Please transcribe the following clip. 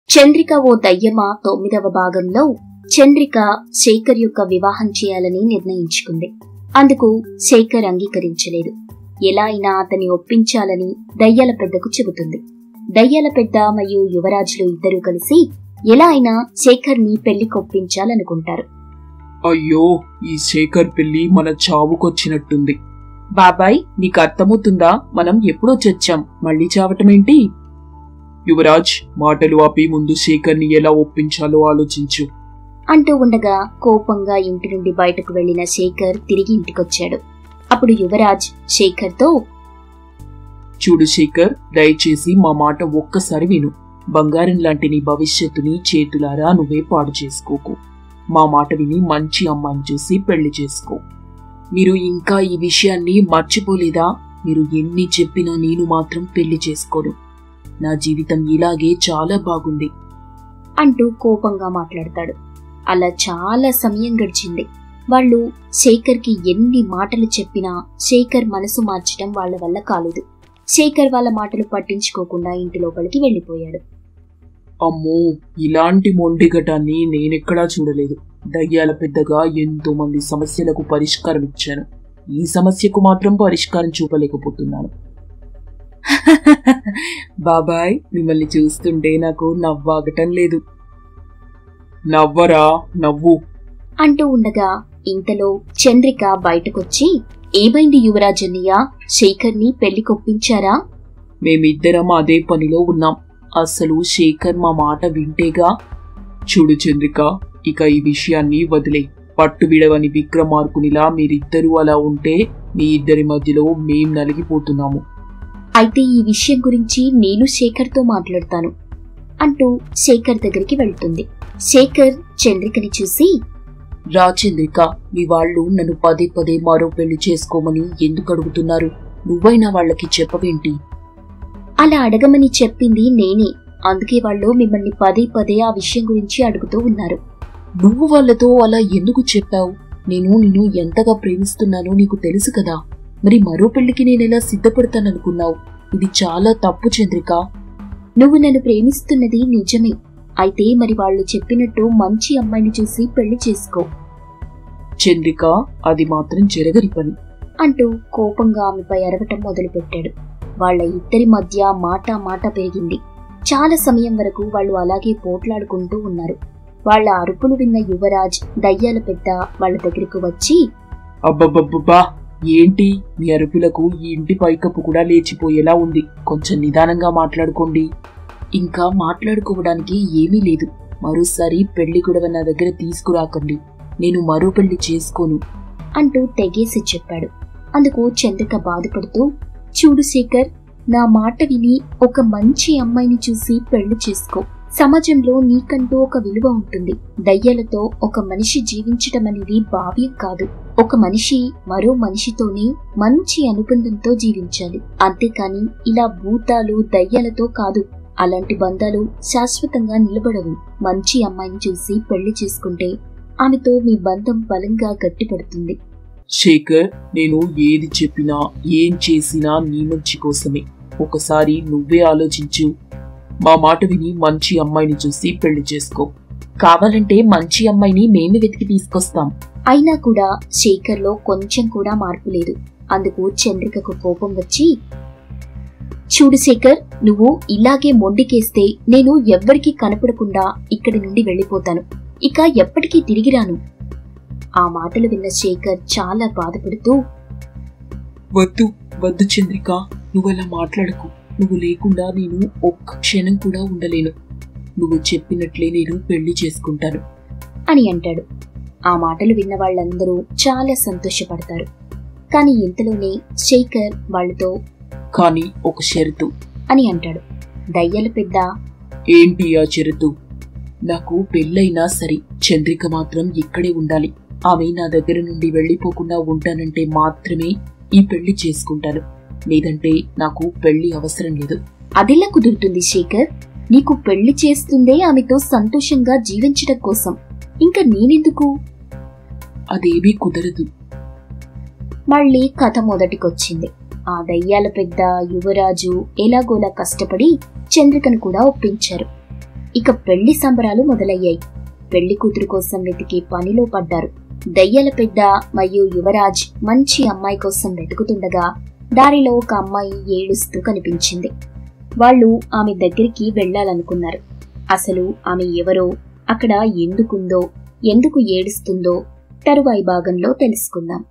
చంద్రిక ఓ దయ్యమ తొమ్మిదవ భాగంలో చంద్రిక శేఖర్ యొక్క వివాహం చేయాలని నిర్ణయించుకుంది అందుకు శేఖర్ అంగీకరించలేదు ఎలా అయినా అతన్ని ఒప్పించాలని దయ్యాల పెద్దకు చెబుతుంది దయ్యాల పెద్ద మరియు యువరాజులు ఇద్దరూ కలిసి ఎలా అయినా శేఖర్ ని పెళ్లికి ఒప్పించాలనుకుంటారు అయ్యో ఈ శేఖర్ పెళ్లి మన చావుకొచ్చినట్టుంది బాబాయ్ నీకు అర్థమవుతుందా మనం ఎప్పుడో చచ్చాం మళ్ళీ చావటమేంటి యువరాజ్ మాటలు ఆపి ముందు శేఖర్ని ఎలా ఒప్పించాలో ఆలోచించు అంటూ ఉండగా కోపంగా ఇంటి నుండి బయటకు వెళ్లిన శేఖర్ తిరిగి ఇంటికొచ్చాడు అప్పుడు యువరాజ్ శేఖర్తో చూడు శేఖర్ దయచేసి మా మాట ఒక్కసారి విను బంగారం లాంటి నీ భవిష్యత్తుని చేతులారా నువ్వే పాడు చేసుకోకు మా మాట విని మంచి అమ్మాయిని చూసి పెళ్లి చేసుకో మీరు ఇంకా ఈ విషయాన్ని మర్చిపోలేదా మీరు ఎన్ని చెప్పినా నేను మాత్రం పెళ్లి చేసుకోను నా జీవితం ఇలాగే చాలా బాగుంది అంటూ కోపంగా మాట్లాడతాడు అలా చాలా సమయం గడిచింది వాళ్ళు శేఖర్కి ఎన్ని మాటలు చెప్పినా శేఖర్ మనసు మార్చడం వాళ్ళ వల్ల కాలేదు శేఖర్ వాళ్ళ మాటలు పట్టించుకోకుండా ఇంటి లోపలికి వెళ్లిపోయాడు అమ్మో ఇలాంటి మొండిగటాన్ని నేనెక్కడా చూడలేదు దయ్యాల పెద్దగా ఎంతో మంది సమస్యలకు పరిష్కారం ఇచ్చాను ఈ సమస్యకు మాత్రం పరిష్కారం చూపలేకపోతున్నాను బాబాయ్ మిమ్మల్ని చూస్తుంటే నాకు నవ్వాగటం లేదు నవ్వరా నవ్వు అంటూ ఉండగా ఇంతలో చంద్రిక బయటకొచ్చి ఏమైంది యువరాజన్నయ్య శేఖర్ని పెళ్లి కొప్పించారా మేమిద్దరం అదే పనిలో ఉన్నాం అసలు శేఖర్ మా మాట వింటేగా చూడు చంద్రిక ఇక ఈ విషయాన్ని వదిలే పట్టు విడవని విక్రమార్కునిలా మీరిద్దరూ అలా ఉంటే మీ ఇద్దరి మధ్యలో మేం నలిగిపోతున్నాము అయితే ఈ విషయం గురించి నేను శేఖర్తో మాట్లాడతాను అంటూ శేఖర్ దగ్గరికి వెళ్తుంది శేఖర్ చంద్రికని చూసి రా చంద్రిక మీ వాళ్ళు నన్ను పదే పదే మరో పెళ్లి చేసుకోమని ఎందుకు అడుగుతున్నారు నువ్వైనా వాళ్ళకి చెప్పవేంటి అలా అడగమని చెప్పింది నేనే అందుకే వాళ్ళు మిమ్మల్ని పదే పదే ఆ విషయం గురించి అడుగుతూ ఉన్నారు నువ్వు వాళ్ళతో అలా ఎందుకు చెప్పావు నేను నిన్ను ఎంతగా ప్రేమిస్తున్నానో నీకు తెలుసు కదా మరి మరో పెళ్లికి నేనెలా సిద్ధపడతాననుకున్నావు ఇది చాలా తప్పు చంద్రిక నువ్వు నన్ను ప్రేమిస్తున్నది నిజమే అయితే మరి వాళ్ళు చెప్పినట్టు మంచి అమ్మాయిని చూసి పెళ్లి చేసుకో చంద్రిక అది మాత్రం జరగని పని అంటూ కోపంగా ఆమెపై అరవటం మొదలుపెట్టాడు వాళ్ళ ఇద్దరి మధ్య మాట మాట పెరిగింది చాలా సమయం వరకు వాళ్ళు అలాగే పోట్లాడుకుంటూ ఉన్నారు వాళ్ళ అరుపులు విన్న యువరాజ్ దయ్యాల పెద్ద వాళ్ళ దగ్గరకు వచ్చి అబ్బబ్బబ్బబ్బా ఏంటి మీ అరుపులకు ఈ ఇంటి పైకప్పు కూడా లేచిపోయేలా ఉంది కొంచెం నిదానంగా మాట్లాడుకోండి ఇంకా మాట్లాడుకోవడానికి ఏమీ లేదు మరోసారి పెళ్లి గొడవ నా దగ్గర తీసుకురాకండి నేను మరో పెళ్లి చేసుకోను అంటూ తెగేసి చెప్పాడు అందుకు చంద్రిక బాధపడుతూ చూడు శేఖర్ నా మాట విని ఒక మంచి అమ్మాయిని చూసి పెళ్లి చేసుకో సమాజంలో నీకంటూ ఒక విలువ ఉంటుంది దయ్యాలతో ఒక మనిషి జీవించటం అనేది భావ్యం కాదు ఒక మనిషి మరో మనిషితోనే మంచి అనుబంధంతో జీవించాలి అంతేకాని ఇలా భూతాలు దయ్యాలతో కాదు అలాంటి బంధాలు శాశ్వతంగా నిలబడవు మంచి అమ్మాయిని చూసి పెళ్లి చేసుకుంటే ఆమెతో మీ బంధం బలంగా గట్టిపడుతుంది శేఖర్ నేను ఏది చెప్పినా ఏం చేసినా నీ మంచి కోసమే ఒకసారి నువ్వే ఆలోచించు మా మాట విని మంచి అమ్మాయిని చూసి పెళ్లి చేసుకో కావాలంటే మంచి అమ్మాయిని మేము వెతికి తీసుకొస్తాం అయినా కూడా శేఖర్లో కొంచెం కూడా మార్పు లేదు అందుకు చంద్రికకు కోపం వచ్చి చూడు శేఖర్ నువ్వు ఇలాగే మొండికేస్తే నేను ఎవ్వరికీ కనపడకుండా ఇక్కడి నుండి వెళ్ళిపోతాను ఇక ఎప్పటికీ తిరిగి రాను ఆ మాటలు విన్న శేఖర్ చాలా బాధపడుతూ వద్దు వద్దు చంద్రిక నువ్వు అలా మాట్లాడకు నువ్వు లేకుండా నేను ఒక్క క్షణం కూడా ఉండలేను నువ్వు చెప్పినట్లే నేను పెళ్లి చేసుకుంటాను అని అంటాడు ఆ మాటలు విన్న వాళ్ళందరూ చాలా సంతోషపడతారు కానీ ఇంతలోనే శేఖర్ వాళ్ళతో కానీ ఒక షరతు అని అంటాడు దయ్యాల పెద్ద ఏంటి ఆ షరతు నాకు పెళ్ళైనా సరే చంద్రిక మాత్రం ఇక్కడే ఉండాలి ఆమె నా దగ్గర నుండి వెళ్ళిపోకుండా ఉంటానంటే మాత్రమే ఈ పెళ్లి చేసుకుంటాను లేదంటే నాకు పెళ్లి అవసరం లేదు అదెలా కుదురుతుంది శేఖర్ నీకు పెళ్లి చేస్తుందే ఆమెతో సంతోషంగా జీవించడం కోసం ఇంకా నేనెందుకు అదేమీ కుదరదు మళ్ళీ కథ మొదటికొచ్చింది ఆ దయ్యాల పెద్ద యువరాజు ఎలాగోలా కష్టపడి చంద్రికను కూడా ఒప్పించారు ఇక పెళ్లి సంబరాలు మొదలయ్యాయి పెళ్లి కూతురు కోసం వెతికి పనిలో పడ్డారు దయ్యల పెద్ద మరియు యువరాజ్ మంచి అమ్మాయి కోసం వెతుకుతుండగా దారిలో ఒక అమ్మాయి ఏడుస్తూ కనిపించింది వాళ్ళు ఆమె దగ్గరికి వెళ్లాలనుకున్నారు అసలు ఆమె ఎవరో అక్కడ ఎందుకుందో ఎందుకు ఏడుస్తుందో తరువాయి భాగంలో తెలుసుకుందాం